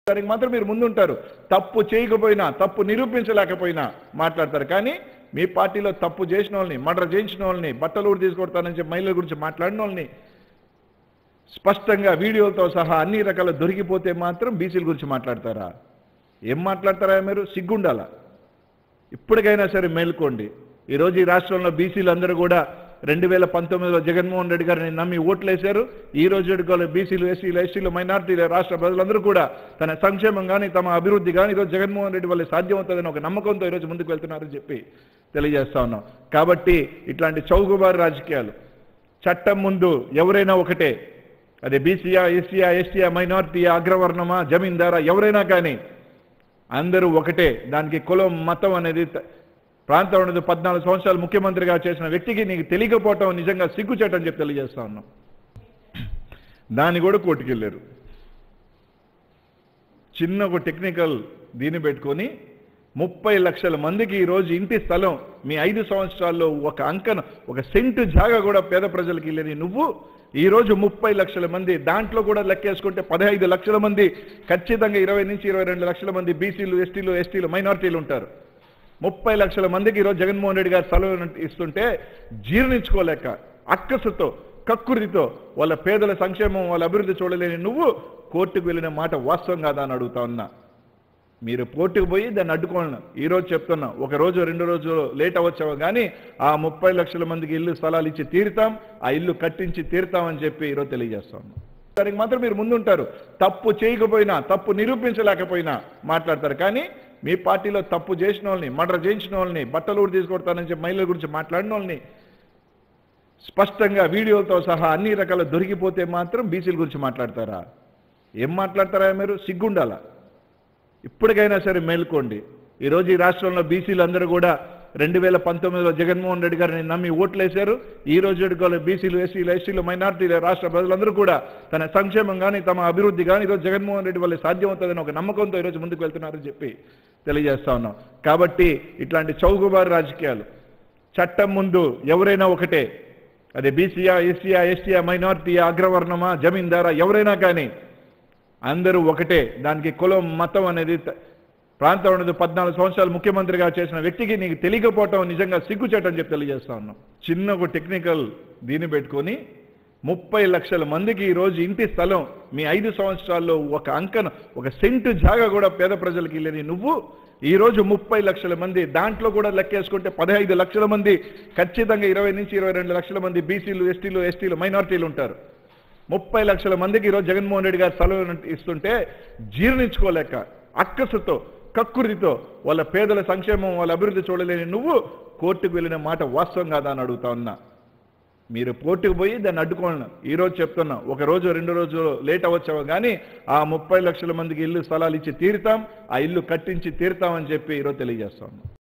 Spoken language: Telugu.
దానికి మాత్రం మీరు ముందుంటారు తప్పు చేయకపోయినా తప్పు నిరూపించలేకపోయినా మాట్లాడతారు కానీ మీ పార్టీలో తప్పు చేసిన వాళ్ళని మర్డర్ చేయించిన వాళ్ళని బట్టలు కూడా తీసుకొడతానని చెప్పి మహిళల గురించి మాట్లాడిన వాళ్ళని స్పష్టంగా వీడియోలతో సహా అన్ని రకాల దొరికిపోతే మాత్రం బీసీల గురించి మాట్లాడతారా ఏం మాట్లాడతారా మీరు సిగ్గుండాలా ఇప్పటికైనా సరే మేల్కోండి ఈరోజు ఈ రాష్ట్రంలో బీసీలు అందరూ కూడా రెండు వేల పంతొమ్మిదిలో జగన్మోహన్ రెడ్డి గారిని నమ్మి ఓట్లేశారు ఈ రోజు ఎడుకోవాలి బీసీలు ఎస్సీలు ఎస్టీలు మైనార్టీలు రాష్ట్ర ప్రజలందరూ కూడా తన సంక్షేమం కానీ తమ అభివృద్ధి కానీ ఈరోజు జగన్మోహన్ రెడ్డి వల్ల సాధ్యమవుతుందని ఒక నమ్మకంతో ఈరోజు ముందుకు వెళ్తున్నారని చెప్పి తెలియజేస్తా ఉన్నాం కాబట్టి ఇట్లాంటి చౌకబారు రాజకీయాలు చట్టం ముందు ఎవరైనా ఒకటే అదే బీసీయా ఎస్సీయా ఎస్టీయా మైనార్టీయా అగ్రవర్ణమా జమీందారా ఎవరైనా కానీ అందరూ ఒకటే దానికి కులం మతం అనేది త- ప్రాంతం అనేది పద్నాలుగు సంవత్సరాలు ముఖ్యమంత్రిగా చేసిన వ్యక్తికి నీకు తెలియకపోవటం నిజంగా సిగ్గుచేటని చెప్పి తెలియజేస్తా ఉన్నాం దాన్ని కూడా కోర్టుకెళ్ళారు చిన్న ఒక టెక్నికల్ దీన్ని పెట్టుకొని ముప్పై లక్షల మందికి ఈరోజు ఇంటి స్థలం మీ ఐదు సంవత్సరాల్లో ఒక అంకన ఒక సెంటు జాగా కూడా పేద ప్రజలకి ఇల్లని నువ్వు ఈ రోజు ముప్పై లక్షల మంది దాంట్లో కూడా లెక్కేసుకుంటే పదహైదు లక్షల మంది ఖచ్చితంగా ఇరవై నుంచి ఇరవై రెండు లక్షల మంది బీసీలు ఎస్టీలు ఎస్టీలు మైనార్టీలు ఉంటారు ముప్పై లక్షల మందికి ఈరోజు జగన్మోహన్ రెడ్డి గారు సెలవు ఇస్తుంటే జీర్ణించుకోలేక అక్కసుతో కక్కురితో వాళ్ళ పేదల సంక్షేమం వాళ్ళ అభివృద్ధి చూడలేని నువ్వు కోర్టుకు వెళ్ళిన మాట వాస్తవం కాదా అని అడుగుతా ఉన్నా మీరు కోర్టుకు పోయి దాన్ని అడ్డుకోండి ఈ రోజు చెప్తున్నా ఒక రోజు రెండు రోజు లేట్ అవ్వచ్చావు కానీ ఆ ముప్పై లక్షల మందికి ఇల్లు స్థలాలు ఇచ్చి తీరుతాం ఆ ఇల్లు కట్టించి తీరుతామని చెప్పి ఈరోజు తెలియజేస్తా ఉన్నాం దానికి మాత్రం మీరు ముందుంటారు తప్పు చేయకపోయినా తప్పు నిరూపించలేకపోయినా మాట్లాడతారు కానీ మీ పార్టీలో తప్పు చేసిన వాళ్ళని మర్డర్ చేయించిన వాళ్ళని బట్టలు కూడా తీసుకొడతానని చెప్పి మహిళల గురించి మాట్లాడిన వాళ్ళని స్పష్టంగా వీడియోలతో సహా అన్ని రకాల దొరికిపోతే మాత్రం బీసీల గురించి మాట్లాడతారా ఏం మాట్లాడతారా మీరు సిగ్గుండాలా ఇప్పటికైనా సరే మేల్కోండి ఈరోజు ఈ రాష్ట్రంలో బీసీలు అందరూ కూడా రెండు వేల పంతొమ్మిదిలో జగన్మోహన్ రెడ్డి గారిని నమ్మి ఓట్లేశారు ఈ రోజు ఎడుకోవాలి బీసీలు ఎస్సీలు ఎస్టీలు మైనార్టీలు రాష్ట్ర ప్రజలందరూ కూడా తన సంక్షేమం కానీ తమ అభివృద్ధి కానీ ఈరోజు జగన్మోహన్ రెడ్డి వల్ల సాధ్యమవుతుందని ఒక నమ్మకంతో ఈరోజు ముందుకు వెళ్తున్నారని చెప్పి తెలియజేస్తా ఉన్నాం కాబట్టి ఇట్లాంటి చౌకబారు రాజకీయాలు చట్టం ముందు ఎవరైనా ఒకటే అదే బీసీయా ఎస్సీయా ఎస్టీయా మైనార్టీయా అగ్రవర్ణమా జమీందారా ఎవరైనా కానీ అందరూ ఒకటే దానికి కులం మతం అనేది త- ప్రాంతం అనేది పద్నాలుగు సంవత్సరాలు ముఖ్యమంత్రిగా చేసిన వ్యక్తికి నీకు తెలియకపోవటం నిజంగా సిగ్గుచేటని చెప్పి తెలియజేస్తా ఉన్నాం చిన్న ఒక టెక్నికల్ దీన్ని పెట్టుకొని ముప్పై లక్షల మందికి ఈరోజు ఇంటి స్థలం మీ ఐదు సంవత్సరాల్లో ఒక అంకన ఒక సెంటు జాగా కూడా పేద ప్రజలకి ఇల్లని నువ్వు ఈ రోజు ముప్పై లక్షల మంది దాంట్లో కూడా లెక్కేసుకుంటే పదహైదు లక్షల మంది ఖచ్చితంగా ఇరవై నుంచి ఇరవై రెండు లక్షల మంది బీసీలు ఎస్టీలు ఎస్టీలు మైనార్టీలు ఉంటారు ముప్పై లక్షల మందికి ఈరోజు జగన్మోహన్ రెడ్డి గారు సెలవు ఇస్తుంటే జీర్ణించుకోలేక అక్కసుతో కక్కురితో వాళ్ళ పేదల సంక్షేమం వాళ్ళ అభివృద్ధి చూడలేని నువ్వు కోర్టుకు వెళ్ళిన మాట వాస్తవం కాదా అని అడుగుతా ఉన్నా మీరు కోర్టుకు పోయి దాన్ని అడ్డుకోండి ఈ రోజు చెప్తున్నా ఒక రోజు రెండు రోజు లేట్ అవ్వచ్చావు కానీ ఆ ముప్పై లక్షల మందికి ఇల్లు స్థలాలు ఇచ్చి తీరుతాం ఆ ఇల్లు కట్టించి తీరుతామని చెప్పి ఈరోజు తెలియజేస్తా ఉన్నాం